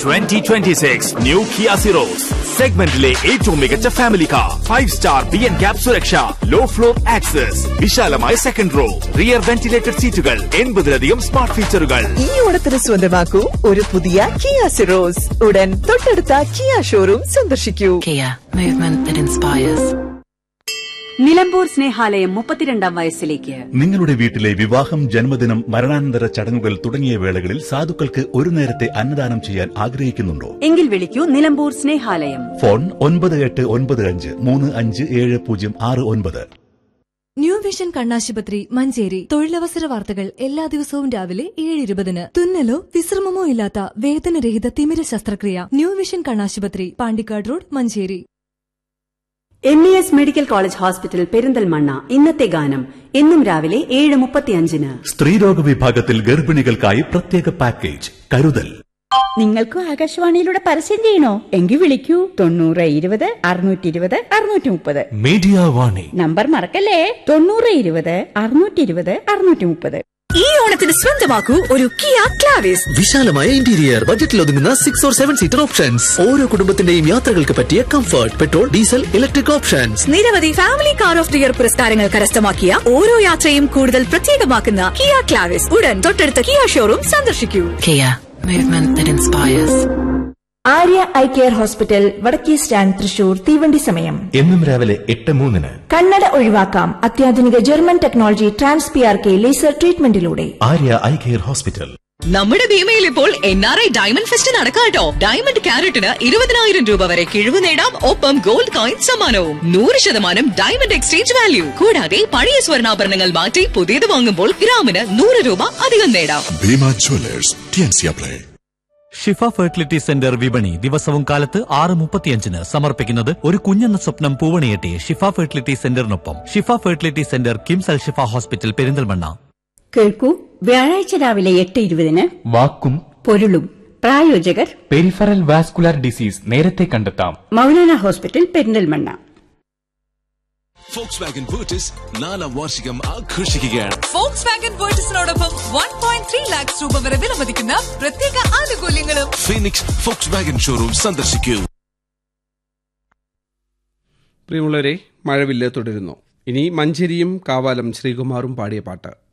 Twenty twenty six new Kia Syros സെഗ്മെന്റിലെ ഏറ്റവും മികച്ച family car five star B N cap സുരക്ഷ low floor access വിശാലമായ second row rear ventilated സീറ്റുകൾ എൺപതിലധികം സ്മാർട്ട് ഫീച്ചറുകൾ ഈ ഓണത്തിന് സ്വന്തമാക്കൂ ഒരു പുതിയ കിയ സിറോസ് ഉടൻ തൊട്ടടുത്ത കിയ ഷോറൂം സന്ദർശിക്കൂ Kia, movement that inspires. Nilambur Snehalayam മുപ്പത്തിരണ്ടാം വയസ്സിലേക്ക് നിങ്ങളുടെ വീട്ടിലെ വിവാഹം ജന്മദിനം മരണാനന്തര ചടങ്ങുകൾ തുടങ്ങിയ വേളകളിൽ സാധുക്കൾക്ക് ഒരു നേരത്തെ അന്നദാനം ചെയ്യാൻ ആഗ്രഹിക്കുന്നുണ്ടോ എങ്കിൽ വിളിക്കൂ നിലമ്പൂർ സ്നേഹാലയം ഫോൺ ഒൻപത് എട്ട് ഒൻപത് അഞ്ച് മൂന്ന് അഞ്ച് ഏഴ് പൂജ്യം ആറ് ഒൻപത് ന്യൂ വിഷൻ കണ്ണാശുപത്രി മഞ്ചേരി തൊഴിലവസര വാർത്തകൾ എല്ലാ ദിവസവും രാവിലെ ഏഴ് ഇരുപതിന് തുന്നലോ വിശ്രമമോ ഇല്ലാത്ത വേദനരഹിത തിമിര ശസ്ത്രക്രിയ ന്യൂ വിഷൻ കണ്ണാശുപത്രി Pandikkad road Manjeri M E S medical college hospital Perinthalmanna ഇന്നത്തെ ഗാനം എന്നും രാവിലെ ഏഴ് മുപ്പത്തിയഞ്ചിന് സ്ത്രീരോഗ വിഭാഗത്തിൽ ഗർഭിണികൾക്കായി പ്രത്യേക പാക്കേജ് കരുതൽ നിങ്ങൾക്കും ആകാശവാണിയിലൂടെ പരസ്യം ചെയ്യണോ എങ്കിൽ വിളിക്കൂ തൊണ്ണൂറ് ഇരുപത് അറുന്നൂറ്റി ഇരുപത് അറുന്നൂറ്റി മുപ്പത് മീഡിയ വാണി നമ്പർ മറക്കല്ലേ തൊണ്ണൂറ് ഇരുപത് അറുന്നൂറ്റി ഇരുപത് അറുന്നൂറ്റി മുപ്പത് ഈ ഓണത്തിന് സ്വന്തമാക്കൂ ഒരു കിയ ക്ലാവിസ് വിശാലമായ ഇന്റീരിയർ ബജറ്റിൽ ഒതുങ്ങുന്ന six or seven seater options ഓരോ കുടുംബത്തിന്റെയും യാത്രകൾക്ക് പറ്റിയ comfort petrol diesel electric options നിരവധി family car of the year പുരസ്കാരങ്ങൾ കരസ്ഥമാക്കിയ ഓരോ യാത്രയും കൂടുതൽ പ്രത്യേകമാക്കുന്ന കിയ ക്ലാവിസ് ഉടൻ തൊട്ടടുത്ത കിയ ഷോറൂം സന്ദർശിക്കൂ Kia, movement that inspires. Arya eye care hospital വടക്കേ സ്റ്റാൻഡ് തൃശൂർ തീവണ്ടി സമയം എന്നും രാവിലെ എട്ട് മൂന്നിന് കണ്ണട ഒഴിവാക്കാം അത്യാധുനിക German technology trans P R K laser ട്രീറ്റ്മെന്റിലൂടെ ആര്യ ഐ കെയർ ഹോസ്പിറ്റൽ നമ്മുടെ ഭീമയിൽ ഇപ്പോൾ N R I diamond fest നടക്കാട്ടോ ഡയമണ്ട് ക്യാരറ്റിന് ഇരുപതിനായിരം രൂപ വരെ കിഴിവ് നേടാം ഒപ്പം ഗോൾഡ് കോയിൻ സമ്മാനവും നൂറ് ശതമാനം ഡയമണ്ട് എക്സ്ചേഞ്ച് വാല്യൂ കൂടാതെ പഴയ സ്വർണ്ണാഭരണങ്ങൾ മാറ്റി പുതിയത് വാങ്ങുമ്പോൾ ഗ്രാമിന് നൂറ് രൂപ അധികം നേടാം Bhima jewellers T and C apply Shifa fertility centre വിപണി ദിവസവും കാലത്ത് ആറ് മുപ്പത്തിയഞ്ചിന് സമർപ്പിക്കുന്നത് ഒരു കുഞ്ഞെന്ന സ്വപ്നം പൂവണിയെട്ടി ഷിഫ ഫെർട്ടിലിറ്റി സെന്ററിനൊപ്പം Shifa fertility centre KIMS Al Shifa hospital Perinthalmanna കേൾക്കൂ വ്യാഴാഴ്ച രാവിലെ എട്ട് ഇരുപതിന് വാക്കും പൊരുളും പ്രായോജകർ പെരിഫറൽ വാസ്കുലാർ ഡിസീസ് നേരത്തെ കണ്ടെത്താം Maulana hospital Perinthalmanna Volkswagen ബൂട്ടിസ് നാലാം വാർഷികം ആഘോഷിക്കുകയാണ് ഫോക്സ് വാഗൻ പേർച്ചസിനോടൊപ്പം വൺ പോയിന്റ് ത്രീ ലാക്സ് രൂപ വരെ വിലമതിക്കുന്ന പ്രത്യേക ആനുകൂല്യങ്ങളും ഫീനിക്സ് ഫോക്സ് വാഗൻ ഷോറൂം സന്ദർശിക്കൂ പ്രിയമുള്ളവരെ മഴവില്ല് തുടരുന്നു ഇനി മഞ്ചേരിയും കാവാലം ശ്രീകുമാറും പാടിയ പാട്ട്